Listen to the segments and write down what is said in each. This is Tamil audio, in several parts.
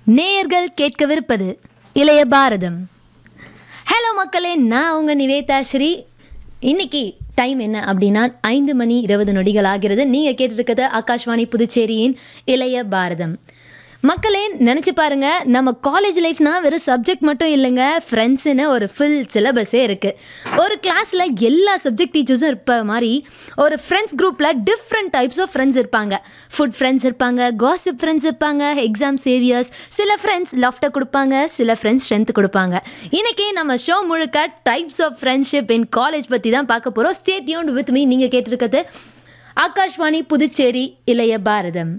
நேயர்கள் கேட்கவிருப்பது இளைய பாரதம் ஹலோ மக்களே நான் உங்கள் நிவேதா ஸ்ரீ இன்னைக்கு டைம் என்ன அப்படின்னா ஐந்து மணி இருபது நொடிகள் ஆகிறது நீங்கள் கேட்டிருக்கிறது ஆகாஷ்வாணி புதுச்சேரியின் இளைய பாரதம் மக்களே நினச்சி பாருங்க நம்ம காலேஜ் லைஃப்னா வெறும் சப்ஜெக்ட் மட்டும் இல்லைங்க ஃப்ரெண்ட்ஸுன்னு ஒரு ஃபுல் சிலபஸே இருக்குது ஒரு கிளாஸில் எல்லா சப்ஜெக்ட் டீச்சர்ஸும் இருப்ப மாதிரி ஒரு ஃப்ரெண்ட்ஸ் குரூப்பில் டிஃப்ரெண்ட் டைப்ஸ் ஆஃப் ஃப்ரெண்ட்ஸ் இருப்பாங்க ஃபுட் ஃப்ரெண்ட்ஸ் இருப்பாங்க காசிப் ஃப்ரெண்ட்ஸ் இருப்பாங்க எக்ஸாம் சேவியர்ஸ் சில ஃப்ரெண்ட்ஸ் லஃப்ட்டை கொடுப்பாங்க சில ஃப்ரெண்ட்ஸ் ஸ்ட்ரென்த் கொடுப்பாங்க இன்னைக்கு நம்ம ஷோ முழுக்க types of friendship in college பற்றி தான் பார்க்க போகிறோம் ஸ்டேட் யூன் வித் மீ நீங்கள் கேட்டிருக்கிறது ஆகாஷ்வாணி புதுச்சேரி இளைய பாரதம்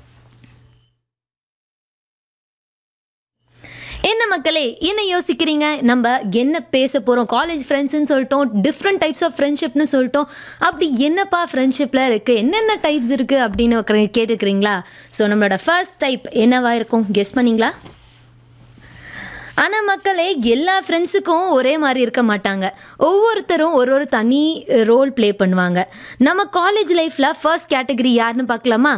என்ன மக்களே என்ன யோசிக்கிறீங்க நம்ம என்ன பேச போகிறோம் காலேஜ் ஃப்ரெண்ட்ஸ்னு சொல்லிட்டோம் டிஃப்ரெண்ட் டைப்ஸ் ஆஃப் ஃப்ரெண்ட்ஷிப்னு சொல்லிட்டோம் அப்படி என்னப்பா ஃப்ரெண்ட்ஷிப்பில் இருக்குது என்னென்ன டைப்ஸ் இருக்குது அப்படின்னு உக்கர- கேட்டுக்கிறீங்களா ஸோ நம்மளோட ஃபர்ஸ்ட் டைப் என்னவா இருக்கும் கெஸ் பண்ணீங்களா ஆனால் மக்களே எல்லா ஃப்ரெண்ட்ஸுக்கும் ஒரே மாதிரி இருக்க மாட்டாங்க ஒவ்வொருத்தரும் ஒரு ஒரு தனி ரோல் ப்ளே பண்ணுவாங்க நம்ம காலேஜ் லைஃப்பில் ஃபர்ஸ்ட் கேட்டகரி யாருன்னு பார்க்கலாமா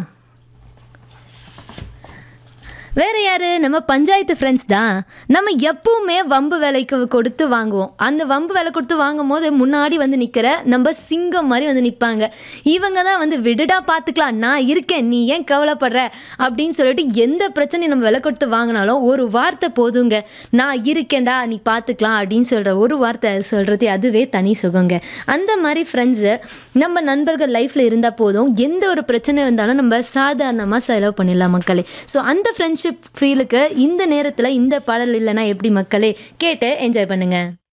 வேற யாரு நம்ம பஞ்சாயத்து ஃப்ரெண்ட்ஸ் தான் நம்ம எப்பவுமே வம்பு விலைக்கு கொடுத்து வாங்குவோம் அந்த வம்பு விலை கொடுத்து வாங்கும் போது முன்னாடி வந்து நிற்கிற நம்ம சிங்கம் மாதிரி வந்து நிற்பாங்க இவங்க தான் வந்து விடுடா பார்த்துக்கலாம் நான் இருக்கேன் நீ ஏன் கவலைப்படுற அப்படின்னு சொல்லிட்டு எந்த பிரச்சனையும் நம்ம விலை கொடுத்து வாங்கினாலும் ஒரு வார்த்தை போதுங்க நான் இருக்கேன்டா நீ பார்த்துக்கலாம் அப்படின்னு சொல்கிற ஒரு வார்த்தை சொல்கிறது அதுவே தனி சுகங்க அந்த மாதிரி ஃப்ரெண்ட்ஸு நம்ம நண்பர்கள் லைஃப்பில் இருந்தால் போதும் எந்த ஒரு பிரச்சனை இருந்தாலும் நம்ம சாதாரணமாக செலவு பண்ணிடலாம் மக்களே ஸோ அந்த ஃப்ரெண்ட்ஷிப் ஃபீலுக்கு இந்த நேரத்தில் இந்த பாடல் இல்லைன்னா எப்படி மக்களே கேட்டு என்ஜாய் பண்ணுங்கள்